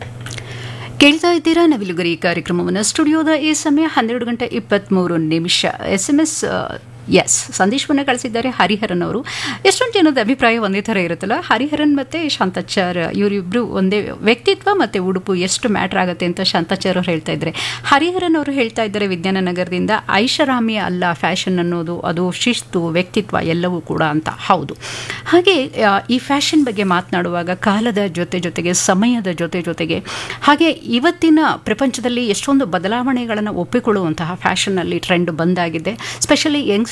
ಕೇಳ್ತಾ ಇದ್ದೀರಾ ನವಿಲುಗರಿ ಕಾರ್ಯಕ್ರಮವನ್ನು ಸ್ಟುಡಿಯೋದ ಈ ಸಮಯ ಹನ್ನೆರಡು ಗಂಟೆ ಇಪ್ಪತ್ತ್ಮೂರು ನಿಮಿಷ ಎಸ್ ಎಮ್ ಎಸ್ ಎಸ್ ಸಂದೇಶವನ್ನು ಕಳಿಸಿದ್ದಾರೆ ಹರಿಹರನ್ ಅವರು ಎಷ್ಟೊಂದು ಜನದ ಅಭಿಪ್ರಾಯ ಒಂದೇ ಥರ ಇರುತ್ತಲ್ಲ ಹರಿಹರನ್ ಮತ್ತು ಶಾಂತಾಚಾರ್ ಇವರಿಬ್ಬರು ಒಂದೇ ವ್ಯಕ್ತಿತ್ವ ಮತ್ತು ಉಡುಪು ಎಷ್ಟು ಮ್ಯಾಟ್ರ್ ಆಗುತ್ತೆ ಅಂತ ಶಾಂತಾಚಾರ್ ಅವರು ಹೇಳ್ತಾ ಇದ್ದಾರೆ ಹರಿಹರನ್ ಅವರು ಹೇಳ್ತಾ ಇದ್ದಾರೆ ವಿಜ್ಞಾನ ನಗರದಿಂದ ಐಷಾರಾಮಿ ಅಲ್ಲ ಫ್ಯಾಷನ್ ಅನ್ನೋದು ಅದು ಶಿಸ್ತು ವ್ಯಕ್ತಿತ್ವ ಎಲ್ಲವೂ ಕೂಡ ಅಂತ ಹೌದು ಹಾಗೆ ಆ, ಈ ಫ್ಯಾಷನ್ ಬಗ್ಗೆ ಮಾತನಾಡುವಾಗ ಕಾಲದ ಜೊತೆ ಜೊತೆಗೆ ಸಮಯದ ಜೊತೆ ಜೊತೆಗೆ ಹಾಗೆ ಇವತ್ತಿನ ಪ್ರಪಂಚದಲ್ಲಿ ಎಷ್ಟೊಂದು ಬದಲಾವಣೆಗಳನ್ನು ಒಪ್ಪಿಕೊಳ್ಳುವಂತಹ ಫ್ಯಾಷನ್ನಲ್ಲಿ ಟ್ರೆಂಡ್ ಬಂದಾಗಿದೆ ಸ್ಪೆಷಲಿ ಯಂಗ್ಸ್ಟರ್ಸ್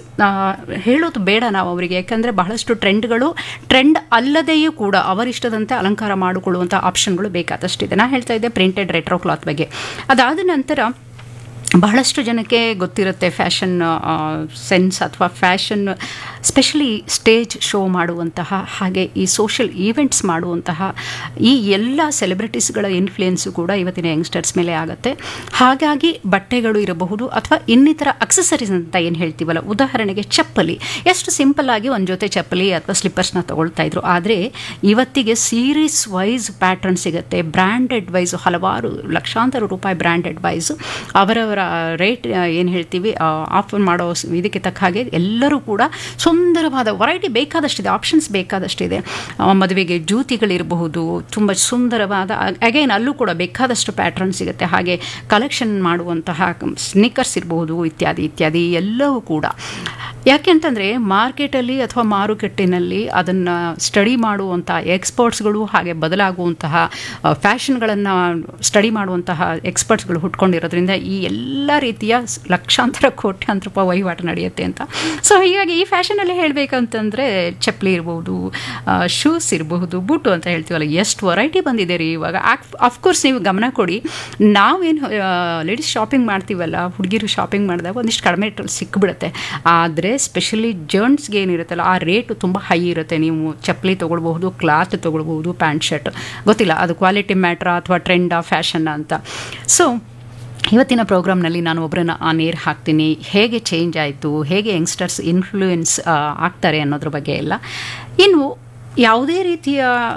ಹೇಳೋದು ಬೇಡ ನಾವು ಅವರಿಗೆ ಯಾಕಂದರೆ ಬಹಳಷ್ಟು ಟ್ರೆಂಡ್ಗಳು ಟ್ರೆಂಡ್ ಅಲ್ಲದೆಯೂ ಕೂಡ ಅವರಿಷ್ಟದಂತೆ ಅಲಂಕಾರ ಮಾಡಿಕೊಳ್ಳುವಂಥ ಆಪ್ಷನ್ಗಳು ಬೇಕಾದಷ್ಟಿದೆ ನಾ ಹೇಳ್ತಾ ಇದ್ದೆ ಪ್ರಿಂಟೆಡ್ ರೆಟ್ರೋ ಕ್ಲಾತ್ ಬಗ್ಗೆ ಅದಾದ ನಂತರ ಬಹಳಷ್ಟು ಜನಕ್ಕೆ ಗೊತ್ತಿರುತ್ತೆ ಫ್ಯಾಷನ್ ಸೆನ್ಸ್ ಅಥವಾ ಫ್ಯಾಷನ್ ಸ್ಪೆಷಲಿ ಸ್ಟೇಜ್ ಶೋ ಮಾಡುವಂತಹ ಹಾಗೆ ಈ ಸೋಷಿಯಲ್ ಈವೆಂಟ್ಸ್ ಮಾಡುವಂತಹ ಈ ಎಲ್ಲ ಸೆಲೆಬ್ರಿಟೀಸ್ಗಳ ಇನ್ಫ್ಲುಯೆನ್ಸು ಕೂಡ ಇವತ್ತಿನ ಯಂಗ್ಸ್ಟರ್ಸ್ ಮೇಲೆ ಆಗುತ್ತೆ ಹಾಗಾಗಿ ಬಟ್ಟೆಗಳು ಇರಬಹುದು ಅಥವಾ ಇನ್ನಿತರ ಅಕ್ಸಸರೀಸ್ ಅಂತ ಏನು ಹೇಳ್ತೀವಲ್ಲ ಉದಾಹರಣೆಗೆ ಚಪ್ಪಲಿ ಎಷ್ಟು ಸಿಂಪಲ್ ಆಗಿ ಒಂದು ಜೊತೆ ಚಪ್ಪಲಿ ಅಥವಾ ಸ್ಲಿಪ್ಪರ್ಸ್ನ ತಗೊಳ್ತಾ ಇದ್ರು ಆದರೆ ಇವತ್ತಿಗೆ ಸೀರೀಸ್ ವೈಸ್ ಪ್ಯಾಟ್ರನ್ ಸಿಗುತ್ತೆ ಬ್ರ್ಯಾಂಡೆಡ್ ವೈಸ್ ಹಲವಾರು ಲಕ್ಷಾಂತರ ರೂಪಾಯಿ ಬ್ರ್ಯಾಂಡೆಡ್ ವೈಸ್ ಅವರವರ ರೇಟ್ ಏನು ಹೇಳ್ತೀವಿ ಆಫರ್ ಮಾಡೋ ಸ್- ಇದಕ್ಕೆ ತಕ್ಕ ಹಾಗೆ ಎಲ್ಲರೂ ಕೂಡ ಸುಂದರವಾದ ವೆರೈಟಿ ಬೇಕಾದಷ್ಟಿದೆ ಆಪ್ಷನ್ಸ್ ಬೇಕಾದಷ್ಟಿದೆ ಆ, ಮದುವೆಗೆ ಜೂತಿಗಳಿರಬಹುದು ತುಂಬ ಸುಂದರವಾದ ಅಗೈನ್ ಅಲ್ಲೂ ಕೂಡ ಬೇಕಾದಷ್ಟು ಪ್ಯಾಟ್ರನ್ ಸಿಗುತ್ತೆ ಹಾಗೆ ಕಲೆಕ್ಷನ್ ಮಾಡುವಂತಹ ಸ್ನಿಕರ್ಸ್ ಇರಬಹುದು ಇತ್ಯಾದಿ ಇತ್ಯಾದಿ ಎಲ್ಲವೂ ಕೂಡ ಯಾಕೆ ಅಂತಂದರೆ ಮಾರ್ಕೆಟಲ್ಲಿ ಅಥವಾ ಮಾರುಕಟ್ಟೆನಲ್ಲಿ ಅದನ್ನು ಸ್ಟಡಿ ಮಾಡುವಂಥ ಎಕ್ಸ್ಪರ್ಟ್ಸ್ಗಳು ಹಾಗೆ ಬದಲಾಗುವಂತಹ ಫ್ಯಾಷನ್ಗಳನ್ನು ಸ್ಟಡಿ ಮಾಡುವಂತಹ ಎಕ್ಸ್ಪರ್ಟ್ಸ್ಗಳು ಹುಟ್ಕೊಂಡಿರೋದ್ರಿಂದ ಈ ಎಲ್ಲ ರೀತಿಯ ಸ್- ಲಕ್ಷಾಂತರ ಕೋಟ್ಯಾಂತರ ರೂಪಾಯಿ ವಹಿವಾಟು ನಡೆಯುತ್ತೆ ಅಂತ ಸೊ ಹೀಗಾಗಿ ಈ ಫ್ಯಾಷನಲ್ಲಿ ಹೇಳಬೇಕಂತಂದರೆ ಚಪ್ಪಲಿ ಇರ್ಬೋದು ಶೂಸ್ ಇರಬಹುದು ಬೂಟು ಅಂತ ಹೇಳ್ತೀವಲ್ಲ ಎಷ್ಟು ವೆರೈಟಿ ಬಂದಿದೆ ರೀ ಇವಾಗ ಅಫ್ಕೋರ್ಸ್ ನೀವು ಗಮನ ಕೊಡಿ ನಾವೇನು ಲೇಡೀಸ್ ಶಾಪಿಂಗ್ ಮಾಡ್ತೀವಲ್ಲ ಹುಡುಗಿರು ಶಾಪಿಂಗ್ ಮಾಡಿದಾಗ ಒಂದಿಷ್ಟು ಕಡಿಮೆ ರೇಟಲ್ಲಿ ಸಿಕ್ಬಿಡುತ್ತೆ ಆದರೆ ಸ್ಪೆಷಲಿ ಜರ್ನ್ಸ್ಗೆ ಏನಿರುತ್ತಲ್ಲ ಆ ರೇಟು ತುಂಬ ಹೈ ಇರುತ್ತೆ ನೀವು ಚಪ್ಪಲಿ ತೊಗೊಳ್ಬಹುದು ಕ್ಲಾತ್ ತೊಗೊಳ್ಬಹುದು ಪ್ಯಾಂಟ್ ಶರ್ಟ್ ಗೊತ್ತಿಲ್ಲ ಅದು ಕ್ವಾಲಿಟಿ ಮ್ಯಾಟ್ರಾ ಅಥವಾ ಟ್ರೆಂಡಾ ಫ್ಯಾಷನ್ ಅಂತ ಸೊ ಇವತ್ತಿನ ಪ್ರೋಗ್ರಾಮ್ನಲ್ಲಿ ನಾನು ಒಬ್ಬರನ್ನ ಆ ನೇರ್ ಹಾಕ್ತೀನಿ ಹೇಗೆ ಚೇಂಜ್ ಆಯಿತು ಹೇಗೆ ಯಂಗ್ಸ್ಟರ್ಸ್ ಇನ್ಫ್ಲೂಯೆನ್ಸ್ ಆಗ್ತಾರೆ ಅನ್ನೋದ್ರ ಬಗ್ಗೆ ಎಲ್ಲ ಇನ್ನು ಯಾವುದೇ ರೀತಿಯ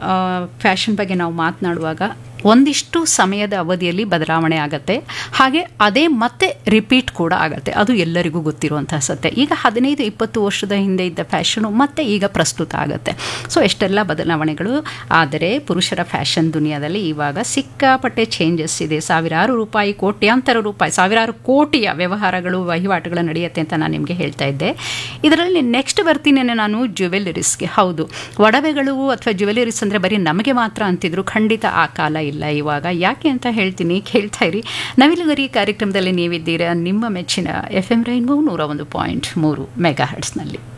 ಫ್ಯಾಷನ್ ಬಗ್ಗೆ ನಾವು ಮಾತನಾಡುವಾಗ ಒಂದಿಷ್ಟು ಸಮಯದ ಅವಧಿಯಲ್ಲಿ ಬದಲಾವಣೆ ಆಗುತ್ತೆ ಹಾಗೆ ಅದೇ ಮತ್ತೆ ರಿಪೀಟ್ ಕೂಡ ಆಗುತ್ತೆ ಅದು ಎಲ್ಲರಿಗೂ ಗೊತ್ತಿರುವಂತಹ ಸತ್ಯ ಈಗ ಹದಿನೈದು ಇಪ್ಪತ್ತು ವರ್ಷದ ಹಿಂದೆ ಇದ್ದ ಫ್ಯಾಷನು ಮತ್ತೆ ಈಗ ಪ್ರಸ್ತುತ ಆಗುತ್ತೆ ಸೊ ಎಷ್ಟೆಲ್ಲ ಬದಲಾವಣೆಗಳು ಆದರೆ ಪುರುಷರ ಫ್ಯಾಷನ್ ದುನಿಯಾದಲ್ಲಿ ಇವಾಗ ಸಿಕ್ಕಾಪಟ್ಟೆ ಚೇಂಜಸ್ ಇದೆ ಸಾವಿರಾರು ರೂಪಾಯಿ ಕೋಟ್ಯಾಂತರ ರೂಪಾಯಿ ಸಾವಿರಾರು ಕೋಟಿಯ ವ್ಯವಹಾರಗಳು ವಹಿವಾಟುಗಳು ನಡೆಯುತ್ತೆ ಅಂತ ನಾನು ನಿಮಗೆ ಹೇಳ್ತಾ ಇದ್ದೆ ಇದರಲ್ಲಿ ನೆಕ್ಸ್ಟ್ ಬರ್ತೀನಿ ನಾನು ಜ್ಯುವೆಲರೀಸ್ಗೆ ಹೌದು ಒಡವೆಗಳು ಅಥವಾ ಜ್ಯುವೆಲರೀಸ್ ಅಂದರೆ ಬರೀ ನಮಗೆ ಮಾತ್ರ ಅಂತಿದ್ರು ಖಂಡಿತ ಆ ಕಾಲ ಇಲ್ಲ ಇವಾಗ ಯಾಕೆ ಅಂತ ಹೇಳ್ತೀನಿ ಕೇಳ್ತಾ ಇರಿ ನವಿಲುಗರಿ ಕಾರ್ಯಕ್ರಮದಲ್ಲಿ ನೀವಿದ್ದೀರಾ ನಿಮ್ಮ ಮೆಚ್ಚಿನ ಎಫ್ ಎಂ ರೈನ್ಬೋ ನೂರ ಒಂದು ಪಾಯಿಂಟ್ ಮೂರು ಮೆಗಾ ಹರ್ಟ್ಸ್ನಲ್ಲಿ